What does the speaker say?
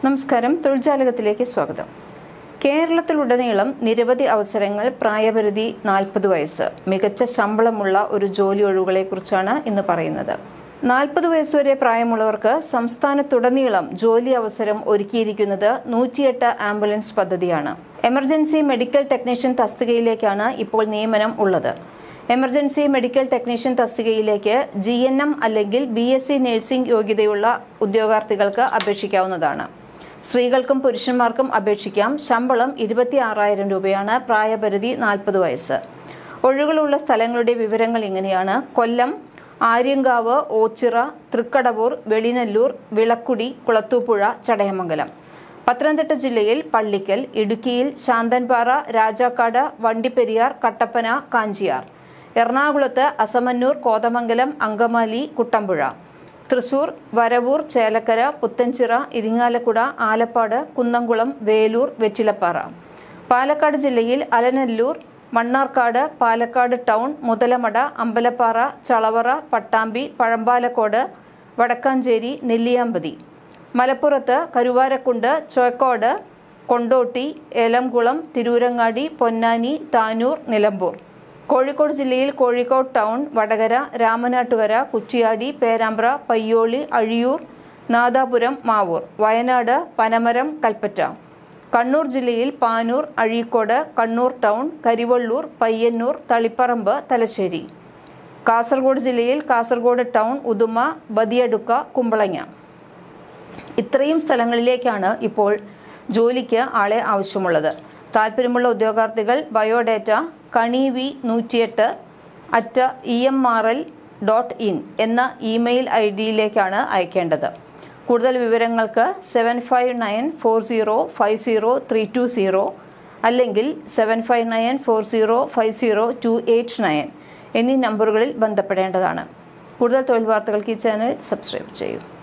നമസ്കാരം തൊഴിൽജാലകത്തിലേക്ക് സ്വാഗതം കേരളത്തിലുടനീളം നിരവധി അവസരങ്ങൾ പ്രായപരിധി നാൽപ്പത് വയസ്സ് മികച്ച ശമ്പളമുള്ള ഒരു ജോലി ഒഴിവുകളെക്കുറിച്ചാണ് ഇന്ന് പറയുന്നത് നാൽപ്പത് വയസ്സുവരെ പ്രായമുള്ളവർക്ക് സംസ്ഥാനത്തുടനീളം ജോലി അവസരം ഒരുക്കിയിരിക്കുന്നത് നൂറ്റിയെട്ട് ആംബുലൻസ് പദ്ധതിയാണ് എമർജൻസി മെഡിക്കൽ ടെക്നീഷ്യൻ തസ്തികയിലേക്കാണ് ഇപ്പോൾ നിയമനം ഉള്ളത് എമർജൻസി മെഡിക്കൽ ടെക്നീഷ്യൻ തസ്തികയിലേക്ക് ജി എൻ എം അല്ലെങ്കിൽ ബി എസ് സി നഴ്സിംഗ് യോഗ്യതയുള്ള ഉദ്യോഗാർത്ഥികൾക്ക് അപേക്ഷിക്കാവുന്നതാണ് സ്ത്രീകൾക്കും പുരുഷന്മാർക്കും അപേക്ഷിക്കാം ശമ്പളം ഇരുപത്തി ആറായിരം രൂപയാണ് പ്രായപരിധി നാൽപ്പത് വയസ്സ് ഒഴികളുള്ള സ്ഥലങ്ങളുടെ വിവരങ്ങൾ ഇങ്ങനെയാണ് കൊല്ലം ആര്യങ്കാവ് ഓച്ചിറ തൃക്കടവൂർ വെളിനല്ലൂർ വിളക്കുടി കുളത്തൂപ്പുഴ ചടയമംഗലം പത്തനംതിട്ട ജില്ലയിൽ പള്ളിക്കൽ ഇടുക്കിയിൽ ശാന്തൻപാറ രാജാക്കാട് വണ്ടിപ്പെരിയാർ കട്ടപ്പന കാഞ്ചിയാർ എറണാകുളത്ത് അസമന്നൂർ കോതമംഗലം അങ്കമാലി കുട്ടമ്പുഴ തൃശൂർ വരവൂർ ചേലക്കര പുത്തൻചിറ ഇരിങ്ങാലക്കുട ആലപ്പാട് കുന്നംകുളം വേലൂർ വെറ്റിലപ്പാറ പാലക്കാട് ജില്ലയിൽ അലനല്ലൂർ മണ്ണാർക്കാട് പാലക്കാട് ടൗൺ മുതലമട അമ്പലപ്പാറ ചളവറ പട്ടാമ്പി പഴമ്പാലക്കോട് വടക്കാഞ്ചേരി നെല്ലിയാമ്പതി മലപ്പുറത്ത് കരുവാരക്കുണ്ട് ചോക്കോട് കൊണ്ടോട്ടി ഏലംകുളം തിരൂരങ്ങാടി പൊന്നാനി താനൂർ നിലമ്പൂർ കോഴിക്കോട് ജില്ലയിൽ കോഴിക്കോട് ടൗൺ വടകര രാമനാട്ടുകര കുറ്റിയാടി പേരാമ്പ്ര പയ്യോളി അഴിയൂർ നാദാപുരം മാവൂർ വയനാട് പനമരം കൽപ്പറ്റ കണ്ണൂർ ജില്ലയിൽ പാനൂർ അഴീക്കോട് കണ്ണൂർ ടൗൺ കരിവള്ളൂർ പയ്യന്നൂർ തളിപ്പറമ്പ് തലശ്ശേരി കാസർഗോഡ് ജില്ലയിൽ കാസർഗോഡ് ടൗൺ ഉദുമ ബദിയടുക്ക കുമ്പളങ്ങ ഇത്രയും സ്ഥലങ്ങളിലേക്കാണ് ഇപ്പോൾ ജോലിക്ക് ആളെ ആവശ്യമുള്ളത് താല്പര്യമുള്ള ഉദ്യോഗാർത്ഥികൾ ബയോഡേറ്റ കണി വി നൂറ്റിയെട്ട് at E M R L dot in എന്ന ഇമെയിൽ ഐ ഡിയിലേക്കാണ് അയക്കേണ്ടത് കൂടുതൽ വിവരങ്ങൾക്ക് seven five nine four zero five zero three two zero അല്ലെങ്കിൽ seven five nine four zero five zero two eight nine എന്നീ നമ്പറുകളിൽ ബന്ധപ്പെടേണ്ടതാണ് കൂടുതൽ തൊഴിൽ വാർത്തകൾക്ക് ഈ ചാനൽ സബ്സ്ക്രൈബ് ചെയ്യൂ